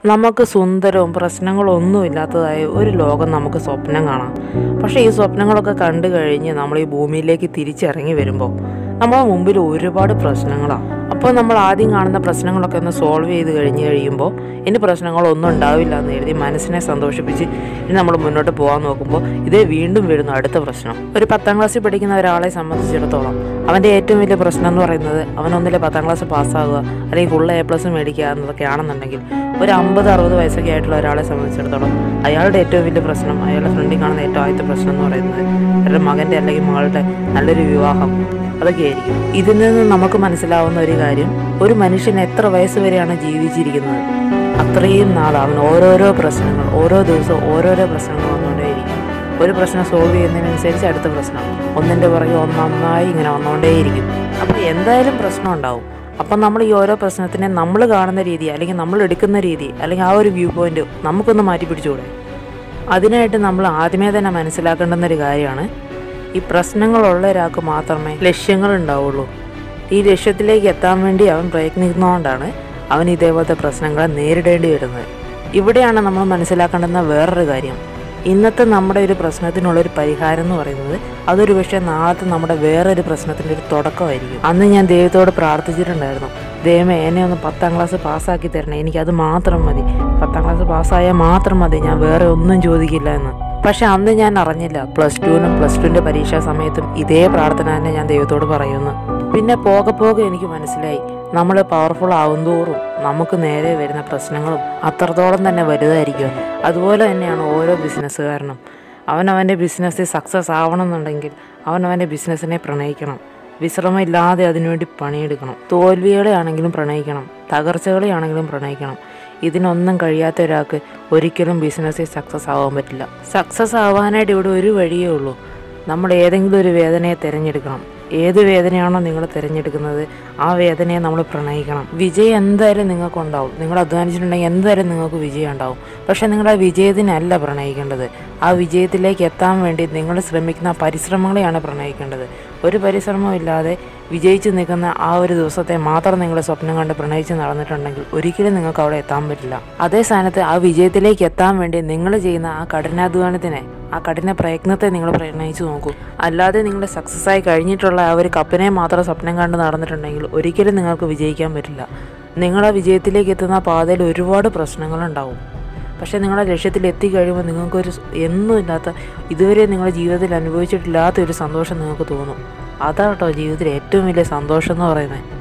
നമുക്ക് സുന്ദരവും പ്രശ്നങ്ങളൊന്നും ഇല്ലാത്തതായ ഒരു ലോകം നമുക്ക് സ്വപ്നം കാണാം പക്ഷേ ഈ സ്വപ്നങ്ങളൊക്കെ കണ്ടു കഴിഞ്ഞ് നമ്മൾ ഈ ഭൂമിയിലേക്ക് തിരിച്ചിറങ്ങി വരുമ്പോൾ നമ്മുടെ മുമ്പിൽ ഒരുപാട് പ്രശ്നങ്ങളാണ് അപ്പോൾ നമ്മൾ ആദ്യം കാണുന്ന പ്രശ്നങ്ങളൊക്കെ ഒന്ന് സോൾവ് ചെയ്ത് കഴിഞ്ഞ് കഴിയുമ്പോൾ ഇനി പ്രശ്നങ്ങളൊന്നും ഉണ്ടാവില്ല എന്ന് എഴുതി മനസ്സിനെ സന്തോഷിപ്പിച്ച് ഇനി നമ്മൾ മുന്നോട്ട് പോകാൻ നോക്കുമ്പോൾ ഇതേ വീണ്ടും വരുന്നു അടുത്ത പ്രശ്നം ഒരു പത്താം ക്ലാസ്സിൽ പഠിക്കുന്ന ഒരാളെ സംബന്ധിച്ചിടത്തോളം അവൻ്റെ ഏറ്റവും വലിയ പ്രശ്നം എന്ന് പറയുന്നത് അവനൊന്നിലെ പത്താം ക്ലാസ് പാസ്സാകുക അല്ലെങ്കിൽ ഫുൾ എ പ്ലസ് മേടിക്കുക എന്നതൊക്കെ ആണെന്നുണ്ടെങ്കിൽ ഒരു അമ്പത് അറുപത് വയസ്സൊക്കെ ആയിട്ടുള്ള ഒരാളെ സംബന്ധിച്ചിടത്തോളം അയാളുടെ ഏറ്റവും വലിയ പ്രശ്നം അയാളുടെ ഫ്രണ്ടിൽ കാണുന്ന ഏറ്റവും ആദ്യത്തെ പ്രശ്നം എന്ന് പറയുന്നത് അവരുടെ മകൻ്റെ അല്ലെങ്കിൽ മകളുടെ നല്ലൊരു വിവാഹം അതൊക്കെ ആയിരിക്കും ഇതിൽ നിന്ന് നമുക്ക് മനസ്സിലാവുന്ന ഒരു കാര്യം ഒരു മനുഷ്യൻ എത്ര വയസ്സ് വരെയാണ് ജീവിച്ചിരിക്കുന്നത് അത്രയും നാൾ അവൻ ഓരോരോ പ്രശ്നങ്ങൾ ഓരോ ദിവസവും ഓരോരോ പ്രശ്നങ്ങൾ വന്നുകൊണ്ടേയിരിക്കും ഒരു പ്രശ്നം സോൾവ് ചെയ്യുന്നതിനനുസരിച്ച് അടുത്ത പ്രശ്നം ഒന്നിൻ്റെ പുറകെ ഒന്നൊന്നായി ഇങ്ങനെ വന്നുകൊണ്ടേയിരിക്കും അപ്പോൾ എന്തായാലും പ്രശ്നം ഉണ്ടാവും അപ്പം നമ്മൾ ഈ ഓരോ പ്രശ്നത്തിനെ നമ്മൾ കാണുന്ന രീതി അല്ലെങ്കിൽ നമ്മൾ എടുക്കുന്ന രീതി അല്ലെങ്കിൽ ആ ഒരു വ്യൂ പോയിന്റ് നമുക്കൊന്ന് മാറ്റി പിടിച്ചുകൂടെ അതിനായിട്ട് നമ്മൾ ആദ്യമേ തന്നെ മനസ്സിലാക്കേണ്ടുന്ന ഒരു കാര്യമാണ് ഈ പ്രശ്നങ്ങളുള്ള ഒരാൾക്ക് മാത്രമേ ലക്ഷ്യങ്ങൾ ഉണ്ടാവുള്ളൂ ഈ ലക്ഷ്യത്തിലേക്ക് എത്താൻ വേണ്ടി അവൻ പ്രയത്നിക്കുന്നതുകൊണ്ടാണ് അവൻ ഇതേപോലത്തെ പ്രശ്നങ്ങളെ നേരിടേണ്ടി വരുന്നത് ഇവിടെയാണ് നമ്മൾ മനസ്സിലാക്കേണ്ടുന്ന വേറൊരു കാര്യം ഇന്നത്തെ നമ്മുടെ ഒരു പ്രശ്നത്തിനുള്ളൊരു പരിഹാരം എന്ന് പറയുന്നത് അതൊരു പക്ഷേ നാളത്തെ നമ്മുടെ വേറൊരു പ്രശ്നത്തിൻ്റെ ഒരു തുടക്കമായിരിക്കും അന്ന് ഞാൻ ദൈവത്തോട് പ്രാർത്ഥിച്ചിട്ടുണ്ടായിരുന്നു ദൈവമേ എന്നെ ഒന്ന് പത്താം ക്ലാസ് പാസ്സാക്കി തരണേ എനിക്കത് മാത്രം മതി പത്താം ക്ലാസ് പാസ്സായാൽ മാത്രം മതി ഞാൻ വേറെ ഒന്നും ചോദിക്കില്ല എന്ന് പക്ഷെ അന്ന് ഞാൻ അറിഞ്ഞില്ല പ്ലസ് ടുവിനും പ്ലസ് ടുവിൻ്റെ പരീക്ഷാ സമയത്തും ഇതേ പ്രാർത്ഥന തന്നെ ഞാൻ ദൈവത്തോട് പറയുന്നു പിന്നെ പോകെ പോകെ എനിക്ക് മനസ്സിലായി നമ്മൾ പവർഫുൾ ആവുന്തോറും നമുക്ക് നേരെ വരുന്ന പ്രശ്നങ്ങളും അത്രത്തോളം തന്നെ വലുതായിരിക്കും അതുപോലെ തന്നെയാണ് ഓരോ ബിസിനസ്സുകാരനും അവൻ അവൻ്റെ ബിസിനസ്സിൽ സക്സസ് ആവണമെന്നുണ്ടെങ്കിൽ അവൻ അവൻ്റെ ബിസിനസ്സിനെ പ്രണയിക്കണം വിശ്രമമില്ലാതെ അതിനുവേണ്ടി പണിയെടുക്കണം തോൽവികളെ ആണെങ്കിലും പ്രണയിക്കണം തകർച്ചകളെ ആണെങ്കിലും പ്രണയിക്കണം ഇതിനൊന്നും കഴിയാത്ത ഒരാൾക്ക് ഒരിക്കലും ബിസിനസ്സിൽ സക്സസ് ആവാൻ പറ്റില്ല സക്സസ് ആവാനായിട്ട് ഇവിടെ ഒരു വഴിയേ ഉള്ളൂ നമ്മൾ ഏതെങ്കിലും ഒരു വേദനയെ തിരഞ്ഞെടുക്കണം ഏത് വേദനയാണോ നിങ്ങൾ തിരഞ്ഞെടുക്കുന്നത് ആ വേദനയെ നമ്മൾ പ്രണയിക്കണം വിജയം എന്തായാലും നിങ്ങൾക്കുണ്ടാവും നിങ്ങൾ അധ്വാനിച്ചിട്ടുണ്ടെങ്കിൽ എന്തായാലും നിങ്ങൾക്ക് വിജയം ഉണ്ടാവും പക്ഷേ നിങ്ങൾ ആ വിജയത്തിനല്ല പ്രണയിക്കേണ്ടത് ആ വിജയത്തിലേക്ക് എത്താൻ വേണ്ടി നിങ്ങൾ ശ്രമിക്കുന്ന പരിശ്രമങ്ങളെയാണ് പ്രണയിക്കേണ്ടത് ഒരു പരിശ്രമവും ഇല്ലാതെ വിജയിച്ച് നിൽക്കുന്ന ആ ഒരു ദിവസത്തെ മാത്രം നിങ്ങൾ സ്വപ്നം കണ്ട് പ്രണയിച്ച് നടന്നിട്ടുണ്ടെങ്കിൽ ഒരിക്കലും നിങ്ങൾക്ക് അവിടെ എത്താൻ പറ്റില്ല അതേ സ്ഥാനത്ത് ആ വിജയത്തിലേക്ക് എത്താൻ വേണ്ടി നിങ്ങൾ ചെയ്യുന്ന ആ കഠിനാധ്വാനത്തിനെ ആ കഠിന പ്രയത്നത്തെ നിങ്ങൾ പ്രണയിച്ച് നോക്കൂ അല്ലാതെ നിങ്ങൾ സക്സസ് ആയി കഴിഞ്ഞിട്ടുള്ള ആ ഒരു കപ്പിനെ മാത്രം സ്വപ്നം കണ്ട് നടന്നിട്ടുണ്ടെങ്കിൽ ഒരിക്കലും നിങ്ങൾക്ക് വിജയിക്കാൻ പറ്റില്ല നിങ്ങളെ വിജയത്തിലേക്ക് എത്തുന്ന പാതയിൽ ഒരുപാട് പ്രശ്നങ്ങളുണ്ടാവും പക്ഷേ നിങ്ങളുടെ ലക്ഷ്യത്തിൽ എത്തിക്കഴിയുമ്പോൾ നിങ്ങൾക്കൊരു എന്നും ഇല്ലാത്ത ഇതുവരെ നിങ്ങളുടെ ജീവിതത്തിൽ അനുഭവിച്ചിട്ടില്ലാത്ത ഒരു സന്തോഷം നിങ്ങൾക്ക് തോന്നും അതാണ് കേട്ടോ ജീവിതത്തിൽ ഏറ്റവും വലിയ സന്തോഷം എന്ന് പറയുന്നത്